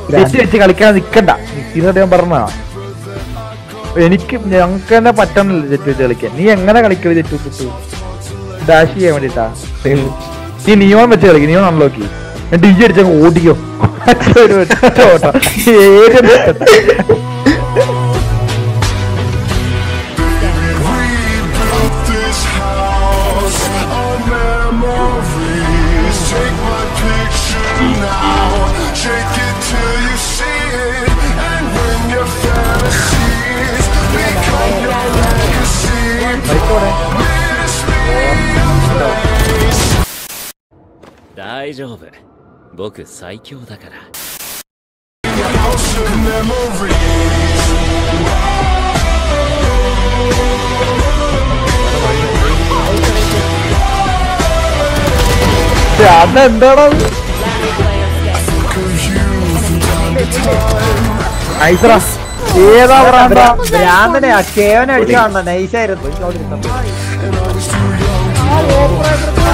തെറ്റ് വെച്ച് കളിക്കാൻ നിക്കണ്ട ഇതിനോട് ഞാൻ പറഞ്ഞ എനിക്ക് ഞങ്ങൾക്ക് തന്നെ പറ്റണില്ല തെറ്റ് വെച്ച് കളിക്കാൻ നീ എങ്ങനെ കളിക്കല് തെറ്റ് വെച്ചിട്ട് ഡാഷ് ചെയ്യാൻ വേണ്ടിട്ടാ നീ നിയോൺ വെച്ച് കളിക്കും നിയോൺ അൺലോക്കി ഡി ജി അടിച്ച ഓടിക്കോ ഒരു ഒറ്റ ഓട്ടം. ഏത് Rebuilt this house on memories. Take my picture now, shake it till you see it, and when your fantasies become your legacy, miss me a place. 大丈夫僕最強だから House of memories. അതെന്താടാ ഐസറാ ഏതാ പ്രാന്ത ഭ്രാന്തനെയാ കേവനെ അടിച്ചു കാണണം നൈസായിരുന്നു And I was too young to know.